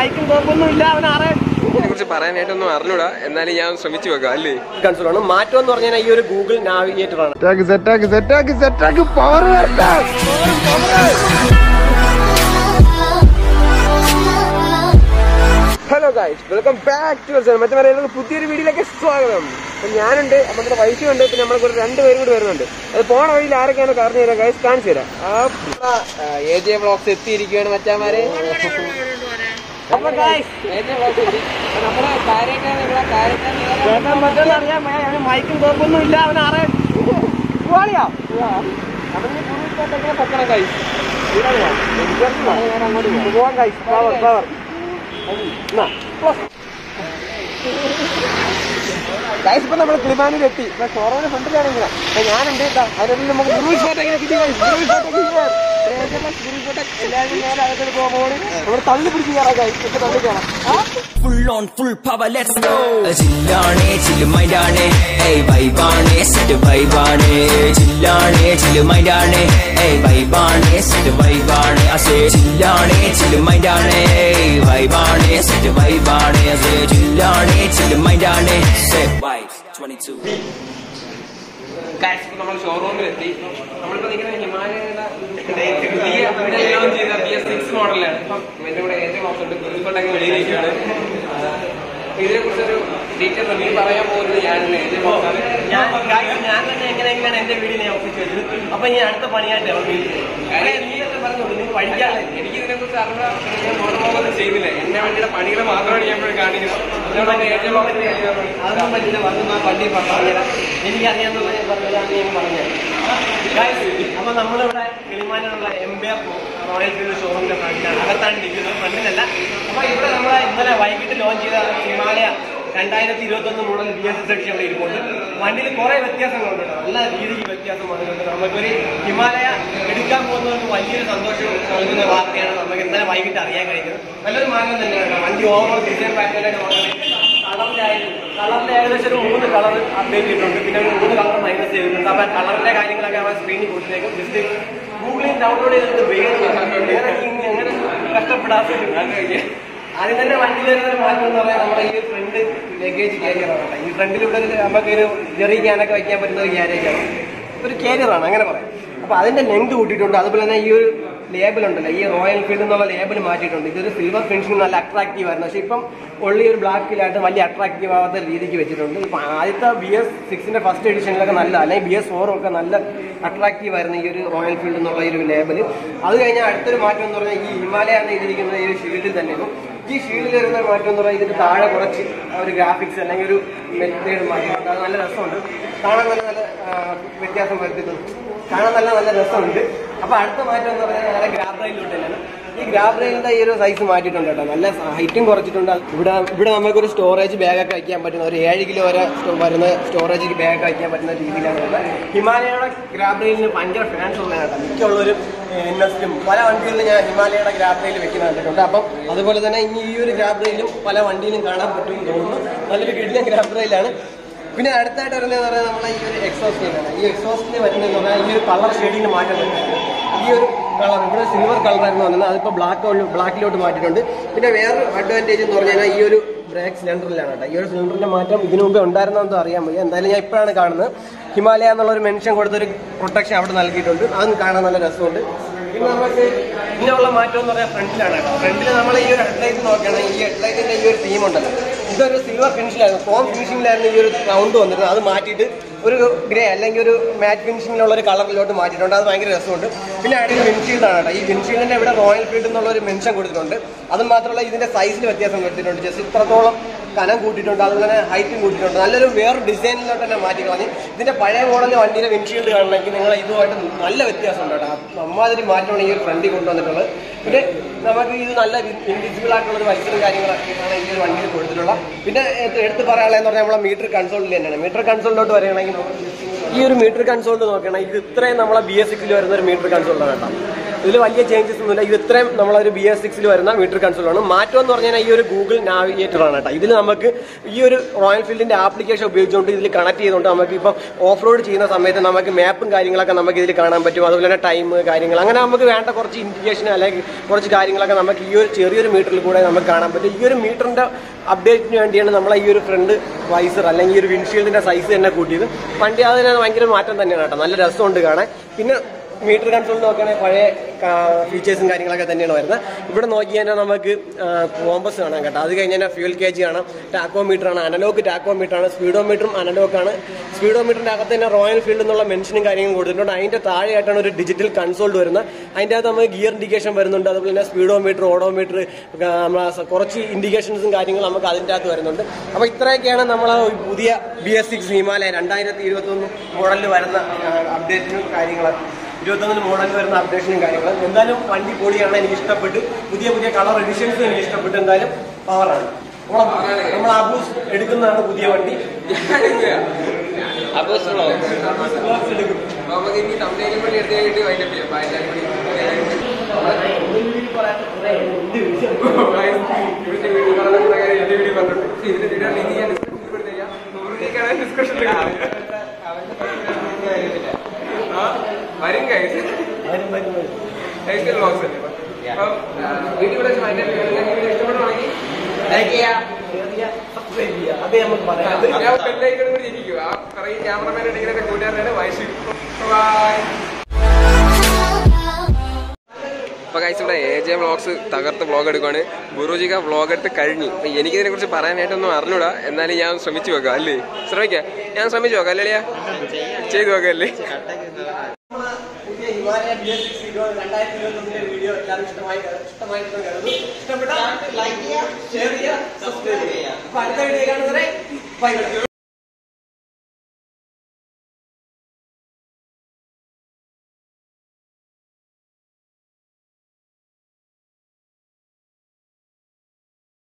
മൈക്കും കോപ്പൊന്നും ഇല്ല അവൻ ആറ് ഇതിനെ കുറിച്ച് പറയാനായിട്ടൊന്നും അറിഞ്ഞൂടാ എന്നാലും ഞാൻ ശ്രമിച്ചു വെക്കാം അല്ലേ കൺസോളാണ് മാറ്റം എന്ന് പറഞ്ഞാൽ ഈ ഒരു ഗൂഗിൾ നാവിഗേറ്റർ ആണ് സെറ്റാക്ക് സെറ്റാക്ക് സെറ്റാക്ക് സെറ്റാക്ക് power hello guys welcome back to മറ്റേ പറയുന്നത് പുതിയൊരു വീഡിയോയിലേക്ക് സ്വാഗതം അപ്പൊ ഞാനുണ്ട് അപ്പൊ നമ്മുടെ വൈഫ് ഉണ്ട് പിന്നെ നമ്മളെ കൂടെ രണ്ടുപേരും കൂടി വരുന്നുണ്ട് അത് പോണ വഴിയിൽ ആരൊക്കെയാണ് പറഞ്ഞു തരാം ഗൈസ് കാണിച്ചു തരാം ആ എ ജെ ബ്ലോക്സ് എത്തിയിരിക്കുകയാണ് മച്ചാമാരെ അപ്പൊ guys, നമ്മുടെ കേൾക്കാൻ പറ്റുമെന്ന് അറിയാൻ വയ്യ. അവന് മൈക്കും കോപ്പൊന്നും ഇല്ല അവൻ ആറ് പോളിയാ പോവാൻ ഗൈസ് പവർ പവർ ഗൈസ് ഇപ്പൊ നമ്മൾ കിളിമാനിൽ എത്തി ഇപ്പൊ ഷോറൂമിന് ഫ്രണ്ടിലാണെങ്കിൽ ഞാനുണ്ട് ഇതാ അതിനുള്ളിൽ നമുക്ക് ഗ്രൂപ്പ് ഫോട്ടോ ഇങ്ങനെ കിട്ടി guys. ഗ്രൂപ്പ് ഫോട്ടോ കിട്ടിയാൽ ഗ്രൂപ്പ് ഫോട്ടോ എല്ലാവരും നേരെ അകത്തോട്ട് പോകുമ്പോൾ നമ്മൾ തള്ളി പിടിച്ച് കയറാം guys. ഇപ്പൊ തള്ളി കയറാം full on full power let's go ചില്ലാണേ ചില്ലുമൈൻഡാണേ ഏയ് വൈബാണേ സെറ്റ് വൈബാണേ ചില്ലാണേ ചില്ലുമൈൻഡാണേ ഏയ് വൈബാണേ സെറ്റ് വൈബാണേ അസേ ചില്ലാണേ ചില്ലുമൈൻഡാണേ ഏയ് വൈബാണേ സെറ്റ് വൈബാണേ അസേ ചില്ലാണേ ചില്ലുമൈൻഡാണേ സെറ്റ് വൈബ്സ് 22 ഗൈസ് ഇപ്പൊ നമ്മൾ ഷോറൂമിൽ എത്തി നമ്മളിപ്പോ നിൽക്കുന്ന ഹിമാലയയുടെ പുതിയ ലോഞ്ച് ചെയ്ത ബി എസ് സിക്സ് മോഡലാണ് ഇപ്പം എന്റെ കൂടെ ഏറ്റവും ഓഫുണ്ട് ഗ്രൂപ്പ് ഫോട്ടൊക്കെ വെളിയിലിരിക്കുകയാണ് ഇതിനെ കുറിച്ചൊരു ഡീറ്റെയിൽ റിവ്യൂ പറയാൻ പോകുന്നത് ഞാനല്ലേ ഏറ്റവും ഓഫാണ് ഞാൻ guys, ഞാൻ തന്നെ എങ്ങനെയെങ്കിലും എന്റെ വീഡിയോ ഞാൻ ഒപ്പിച്ചു വെച്ചത് അപ്പൊ ഇനി അടുത്ത പണിയായിട്ട് ഇറങ്ങി നീയൊക്കെ പറഞ്ഞോളൂ നിങ്ങൾ പഠിക്കാതെ എനിക്ക് ഇതിനെ കുറിച്ച് അറിഞ്ഞ ഞാൻ മോഡമൊന്നും ചെയ്യുന്നില്ല എന്റെ വണ്ടിയുടെ പണികൾ മാത്രമാണ് ഞാൻ ഇപ്പോഴും കാണിക്കുന്നത് അതുകൊണ്ട് ഏറ്റവും ഓഫർ അതൊന്നും പറ്റില്ല വന്ന് ആ വണ്ടി പറഞ്ഞുതരാം എനിക്ക് അറിയാന്നുള്ള ഞാൻ പറഞ്ഞുതരാം ഞാൻ പറഞ്ഞുതരാം Guys, അപ്പൊ നമ്മളിവിടെ കിളിമാനുള്ള എംബിയർ റോയൽ ഫീൽഡ് ഷോറൂമിന്റെ ഫ്രണ്ടിലാണ് അകത്താണ് നിൽക്കുന്നത് ഫ്രണ്ടിലല്ല അപ്പൊ ഇവിടെ നമ്മളെ ഇന്നലെ വൈകിട്ട് ലോഞ്ച് ചെയ്ത ഹിമാലയ രണ്ടായിരത്തി ഇരുപത്തി ഒന്ന് മോഡൽ ബി എസ് എസ് അടിച്ച് അവിടെ ഇരിപ്പുണ്ട് വണ്ടിയിൽ കുറെ വ്യത്യാസങ്ങളുണ്ട് കേട്ടോ. നല്ല രീതിക്ക് വ്യത്യാസം വന്നിട്ടുണ്ട് നമുക്കൊരു ഹിമാലയ എടുക്കാൻ പോകുന്നവർക്ക് വലിയൊരു സന്തോഷം നൽകുന്ന വാർത്തയാണ് നമുക്ക് ഇന്നലെ വൈകിട്ട് അറിയാൻ കഴിഞ്ഞത് നല്ലൊരു മാറ്റം തന്നെയാണ് വണ്ടി ഓവർ ഡിസൈൻ പാറ്റേണായിട്ട് കളറിലായാലും കളറിന്റെ ഏകദേശം ഒരു മൂന്ന് കളർ അപ്ഡേറ്റ് ചെയ്തിട്ടുണ്ട് പിന്നെ ഒരു മൂന്ന് കളർ മൈനസ് ചെയ്തിട്ടുണ്ട് അപ്പൊ കളറിന്റെ കാര്യങ്ങളൊക്കെ അവൻ സ്ക്രീനിൽ കൊടുത്തേക്കും ജസ്റ്റ് ഗൂഗിളിൽ ഡൗൺലോഡ് ചെയ്തിട്ട് വേറെ ഇനി അങ്ങനെ കഷ്ടപ്പെടാത്ത ആദ്യം തന്നെ വണ്ടിയിൽ വരുന്ന മാറ്റം എന്ന് പറയാൻ നമ്മുടെ ഈ ഫ്രണ്ട് ലഗേജ് ക്യാരിയറാണ് ഈ ഫ്രണ്ടിൽ ഇവിടെ ഒരു നമുക്ക് ഒരു ചെറിയ ക്യാനൊക്കെ വയ്ക്കാൻ പറ്റുന്ന ഒരു ക്യാരേജാണ് ഒരു കാരിയറാണ് അങ്ങനെ പറയാം അപ്പൊ അതിന്റെ ലെങ്ത് കൂട്ടിയിട്ടുണ്ട് അതുപോലെ തന്നെ ഈ ഒരു ലേബൽ ഉണ്ടല്ലോ ഈ റോയൽ ഫീൽഡ് എന്നുള്ള ലേബൽ മാറ്റിയിട്ടുണ്ട് ഇതൊരു സിൽവർ ഫിനിഷിംഗ് നല്ല അട്രാക്റ്റീവ് ആയിരുന്നു പക്ഷെ ഇപ്പം ഉള്ളി ഒരു ബ്ലാക്കിലായിട്ട് വലിയ അട്രാക്റ്റീവ് ആവാത്ത രീതിക്ക് വെച്ചിട്ടുണ്ട് ഇപ്പൊ ആദ്യത്തെ ബി എസ് സിക്സിന്റെ ഫസ്റ്റ് എഡിഷനിലൊക്കെ നല്ല അല്ലെങ്കിൽ ബി എസ് ഫോറും ഒക്കെ നല്ല അട്രാക്റ്റീവ് ആയിരുന്നു ഈ ഒരു റോയൽ ഫീൽഡ് എന്നുള്ള ഈ ഒരു ലേബൽ അത് കഴിഞ്ഞാൽ അടുത്തൊരു മാറ്റം എന്ന് പറഞ്ഞാൽ ഈ ഹിമാലയ എന്ന് എഴുതിയിരിക്കുന്ന ഈ ഒരു ഷീൽഡിൽ തന്നെയും ഈ ഷീൽഡിൽ വരുന്ന ഒരു മാറ്റം എന്ന് പറഞ്ഞാൽ ഇതിന്റെ താഴെ കുറച്ച് ആ ഒരു ഗ്രാഫിക്സ് അല്ലെങ്കിൽ ഒരു മെത്തേഡ് മാറ്റിയിട്ടുണ്ട് അത് നല്ല രസമുണ്ട് കാണാൻ നല്ല നല്ല ആ, വ്യത്യാസം വരുത്തിയിട്ടുണ്ട് കാണാൻ നല്ല നല്ല രസമുണ്ട് അപ്പൊ അടുത്ത മാറ്റം എന്ന് പറഞ്ഞാൽ നല്ല ഗ്രാബ് റെയിലോട്ട് തന്നെയാണ് ഈ ഗ്രാബ് റെയിലിന്റെ ഈ ഒരു സൈസ് മാറ്റിയിട്ടുണ്ട് കേട്ടോ നല്ല ഹൈറ്റും കുറച്ചിട്ടുണ്ട് ഇവിടെ ഇവിടെ നമുക്കൊരു സ്റ്റോറേജ് ബാഗൊക്കെ വയ്ക്കാൻ പറ്റുന്ന ഒരു ഏഴ് കിലോ വരെ സ്റ്റോ- വരുന്ന സ്റ്റോറേജ് ബാഗ് വയ്ക്കാൻ പറ്റുന്ന രീതിയിലാണ് ഉള്ളത് ഹിമാലയയുടെ ഗ്രാബ് റെയിലിന് ഭയങ്കര ഫാൻസ് ഉള്ളതാണ് കേട്ടോ മിക്കുള്ളൊരു ഇൻവെസ്റ്റും പല വണ്ടികളിലും ഞാൻ ഹിമാലയയുടെ ഗ്രാബ് റെയിൽ വെക്കുന്ന കണ്ടിട്ടുണ്ട് അപ്പം അതുപോലെ തന്നെ ഇനി ഈ ഒരു ഗ്രാബ് റെയിലും പല വണ്ടിയിലും കാണാൻ പറ്റുമെന്ന് തോന്നുന്നു നല്ലൊരു കിടിലൻ ഗ്രാബ് റെയിലാണ് പിന്നെ അടുത്തായിട്ട് വരുന്നതെന്ന് പറഞ്ഞാൽ നമ്മളെ ഈ ഒരു എക്സോസ്റ്റിനാണ് ഈ എക്സോസ്റ്റിന് വരുന്നതെന്ന് പറഞ്ഞാൽ ഈ ഒരു കളർ ഷെയ്ഡിന് മാറ്റം വരുന്നുണ്ട് ഈ ഒരു കളർ ഇവിടെ സിൽവർ കളറായിരുന്നു വന്നത് അതിപ്പോൾ ബ്ലാക്ക് ബ്ലാക്കിലോട്ട് മാറ്റിയിട്ടുണ്ട് പിന്നെ വേറൊരു അഡ്വാൻറ്റേജ് എന്ന് പറഞ്ഞു കഴിഞ്ഞാൽ ഈ ഒരു ബ്രേക്ക് സിലിണ്ടറിലാണ് കേട്ടോ ഈ ഒരു സിലിണ്ടറിന്റെ മാറ്റം ഇതിനു മുമ്പ് ഉണ്ടായിരുന്നതെന്തോ അറിയാൻ വയ്യ എന്തായാലും ഞാൻ ഇപ്പോഴാണ് കാണുന്നത് ഹിമാലയ എന്നുള്ള ഒരു മെൻഷൻ കൊടുത്തൊരു പ്രൊട്ടക്ഷൻ അവിടെ നൽകിയിട്ടുണ്ട് അതും കാണാൻ നല്ല രസമുണ്ട് പിന്നെ നമുക്ക് ഇതിനുള്ള മാറ്റം എന്ന് പറഞ്ഞാൽ ഫ്രണ്ടിലാണ് കേട്ടോ ഫ്രണ്ടിൽ നമ്മൾ ഈ ഒരു ഹെഡ്ലൈറ്റ് നോക്കുകയാണെങ്കിൽ ഈ ഹെഡ്ലൈറ്റിന്റെ ഈ ഒരു തീം ഉണ്ടല്ലോ ഇതൊരു സിൽവർ ഫിനിഷിലായിരുന്നു ഫോം ഫിനിഷിംഗിലായിരുന്നു ഈ ഒരു റൗണ്ട് വന്നിരുന്നത് അത് മാറ്റിയിട്ട് ഒരു ഗ്രേ അല്ലെങ്കിൽ ഒരു മാറ്റ് ഫിനിഷിങ്ങിലുള്ള ഒരു കളറിലോട്ട് മാറ്റിയിട്ടുണ്ട് അത് ഭയങ്കര രസമുണ്ട് പിന്നെ അടിയിൽ വിൻഷീൽഡ് ആണ് കേട്ടോ ഈ വിൻഷീൽഡിന്റെ ഇവിടെ റോയൽ ഫീൽഡ് എന്നുള്ള ഒരു മെൻഷൻ കൊടുത്തിട്ടുണ്ട് അത് മാത്രമല്ല ഇതിന്റെ സൈസിൽ വ്യത്യാസം വരുത്തിയിട്ടുണ്ട് ജസ്റ്റ് ഇത്രത്തോളം കനം കൂട്ടിയിട്ടുണ്ട് അതുപോലെ തന്നെ ഹൈറ്റും കൂട്ടിയിട്ടുണ്ട് നല്ലൊരു വേറെ ഡിസൈനിലോട്ട് തന്നെ മാറ്റി കളഞ്ഞ് ഇതിന്റെ പഴയ മോഡൽ വണ്ടിയുടെ വിൻഷീൽഡ് കാണണമെങ്കിൽ നിങ്ങൾ ഇതുമായിട്ട് നല്ല വ്യത്യാസമുണ്ട് കേട്ടോ അമ്മാതിരി മാറ്റമാണ് ഈ ഒരു ഫ്രണ്ടിൽ കൊണ്ടുവന്നിട്ടുള്ളത് പിന്നെ നമുക്ക് ഇത് നല്ല ഇൻവിസിബിൾ ആയിട്ടുള്ള ഒരു വലിയ കാര്യങ്ങളൊക്കെയാണ് ഈ ഒരു വണ്ടിയിൽ കൊടുത്തിട്ടുള്ള പിന്നെ ഇത് എടുത്ത് പറയാനുള്ളതെന്ന് പറഞ്ഞാൽ നമ്മളെ മീറ്റർ കൺസോളിൽ തന്നെയാണ് മീറ്റർ കൺസോളിലോട്ട് വരികയാണെങ്കിൽ നമുക്ക് ഈ ഒരു മീറ്റർ കൺസോളിൽ നോക്കുകയാണെങ്കിൽ ഇത് ഇത്രയും നമ്മളെ ബി എസ് സിക്കിൽ വരുന്ന ഒരു മീറ്റർ കൺസോളാണ് കേട്ടോ ഇതിൽ വലിയ ചേഞ്ചസ് ഒന്നുമില്ല ഇത് ഇത്രയും നമ്മളൊരു ബി എസ് സിക്സിൽ വരുന്ന മീറ്റർ കൺസോളാണ് മാറ്റം എന്ന് പറഞ്ഞാൽ ഈ ഒരു ഗൂഗിൾ നാവിഗേറ്റർ ആണ് കേട്ടോ ഇതിൽ നമുക്ക് ഈ ഒരു റോയൽ ഫീൽഡിന്റെ ആപ്ലിക്കേഷൻ ഉപയോഗിച്ചുകൊണ്ട് ഇതിൽ കണക്ട് ചെയ്തുകൊണ്ട് നമുക്ക് ഇപ്പം ഓഫ് റോഡ് ചെയ്യുന്ന സമയത്ത് നമുക്ക് മാപ്പും കാര്യങ്ങളൊക്കെ നമുക്ക് ഇതിൽ കാണാൻ പറ്റും അതുപോലെ തന്നെ ടൈം കാര്യങ്ങൾ അങ്ങനെ നമുക്ക് വേണ്ട കുറച്ച് ഇൻഡിക്കേഷൻ അല്ലെങ്കിൽ കുറച്ച് കാര്യങ്ങളൊക്കെ നമുക്ക് ഈ ഒരു ചെറിയൊരു മീറ്ററിൽ കൂടെ നമുക്ക് കാണാൻ പറ്റും ഈ ഒരു മീറ്ററിന്റെ അപ്ഡേറ്റിന് വേണ്ടിയാണ് നമ്മൾ ഈ ഒരു ഫ്രണ്ട് വൈസർ അല്ലെങ്കിൽ ഈ ഒരു വിൻഷീൽഡിന്റെ സൈസ് തന്നെ കൂട്ടിയത് വണ്ടി അതിന് ഭയങ്കര മാറ്റം തന്നെയാണ് കേട്ടോ നല്ല രസമുണ്ട് കാണാൻ പിന്നെ മീറ്റർ കൺസോൾ നോക്കുകയാണെങ്കിൽ പഴയ ഫീച്ചേഴ്സും കാര്യങ്ങളൊക്കെ തന്നെയാണ് വരുന്നത് ഇവിടെ നോക്കി കഴിഞ്ഞാൽ നമുക്ക് കോമ്പസ് കാണാം കേട്ടോ അത് കഴിഞ്ഞാൽ ഫ്യൂൽ കേജ് കാണാം ടാക്കോമീറ്റർ ആണ് അനലോഗ് ടാക്കോമീറ്റർ ആണ് സ്പീഡോമീറ്ററും അനലോഗ് ആണ് സ്പീഡോമീറ്ററിന്റെ അകത്ത് തന്നെ റോയൽ ഫീൽഡ് എന്നുള്ള മെൻഷനും കാര്യങ്ങളും കൊടുത്തിട്ടുണ്ട് അതിന്റെ താഴെയായിട്ടാണ് ഒരു ഡിജിറ്റൽ കൺസോൾ വരുന്നത് അതിന്റെ അകത്ത് നമുക്ക് ഗിയർ ഇൻഡിക്കേഷൻ വരുന്നുണ്ട് അതുപോലെ തന്നെ സ്പീഡോമീറ്റർ ഓഡോമീറ്റർ കുറച്ച് ഇൻഡിക്കേഷൻസും കാര്യങ്ങളും നമുക്ക് അതിന്റെ അകത്ത് വരുന്നുണ്ട് അപ്പൊ ഇത്രയൊക്കെയാണ് നമ്മൾ പുതിയ ബി എസ് സിക്സ് ഹിമാലയ രണ്ടായിരത്തി ഇരുപത്തി ഒന്ന് മോഡലിൽ വരുന്ന അപ്ഡേറ്റിനും കാര്യങ്ങളും ഇരുപത്തൊന്നിന് മോഡലിൽ വരുന്ന അപ്ഡേഷനും കാര്യങ്ങളും എന്തായാലും വണ്ടി പൊളിയാണ് എനിക്ക് ഇഷ്ടപ്പെട്ടു പുതിയ പുതിയ കളർ എഡിഷൻസ് എനിക്ക് ഇഷ്ടപ്പെട്ടു എന്തായാലും പവറാണ് നമ്മൾ അബൂസ് എടുക്കുന്നതാണ് പുതിയ വണ്ടി അപ്പൊ Vlogs എടുക്കും നമുക്ക് ഇനി തമിഴിലും കൂടി എടുത്ത് കഴിഞ്ഞിട്ട് വൈൻഡപ്പ് ചെയ്യാം അപ്പൊ എല്ലാവരും കൂടി ഇവിടുത്തെ വീഡിയോ കാണുന്ന കുറെ കാര്യം എന്റെ വീഡിയോ പറഞ്ഞിട്ടുണ്ട് ഇതിന്റെ വീഡിയോ ലിങ്ക് ഞാൻ ഡിസ്ക്രിപ്ഷനിൽ കൊടുത്തേക്കാം നൂറിലേക്കാണ് ഡിസ്കഷനിൽ വരും കഴിച്ചു വരും വരും വരും ലൈഫ് വ്ളോഗ്സ് അല്ലേ അപ്പം വീഡിയോ ഇവിടെ വൈൻഡപ്പ് ചെയ്യാം വീഡിയോ ഇഷ്ടപ്പെടുവാണെങ്കിൽ ലൈക്ക് ചെയ്യാം ഷെയർ ചെയ്യുക, സബ്സ്ക്രൈബ് ചെയ്യുക അതേ നമുക്ക് പറയാം ഞാൻ ബെല്ലൈക്കൺ കൂടി ഇരിക്കും ആ പറയും ക്യാമറമാൻ ഉണ്ടെങ്കിൽ എന്റെ കൂട്ടുകാരനാണ് വയസ്സ് ബൈ അപ്പൊ ഗൈസ് ഇവിടെ എ ജെ വ്ളോഗ്സ് തകർത്ത് വ്ളോഗ് എടുക്കുവാണ് ഗുരുജിക വ്ളോഗ് എടുത്ത് കഴിഞ്ഞു അപ്പൊ എനിക്കിതിനെ കുറിച്ച് പറയാനായിട്ടൊന്നും അറിഞ്ഞൂടാ എന്നാലും ഞാൻ ശ്രമിച്ചു നോക്കാം അല്ലേ ശ്രമിക്കാം ഞാൻ ശ്രമിച്ചു നോക്കാം അല്ലേ ചെയ്തു നോക്കാം അല്ലേ പുതിയ ഹിമാലയ ബി എസ് സിക്സ് രണ്ടായിരത്തി ഇരുപത്തി ഒന്നിലെ വീഡിയോ എല്ലാവരും ഇഷ്ടമായി ഇഷ്ടമായിട്ടുണ്ടെന്ന് കരുതുന്നു ഇഷ്ടപ്പെട്ടാൽ ലൈക്ക് ചെയ്യുക ഷെയർ ചെയ്യുക സബ്സ്ക്രൈബ് ചെയ്യുക അപ്പൊ അടുത്ത വീഡിയോ കാണുന്നവരെ ബൈ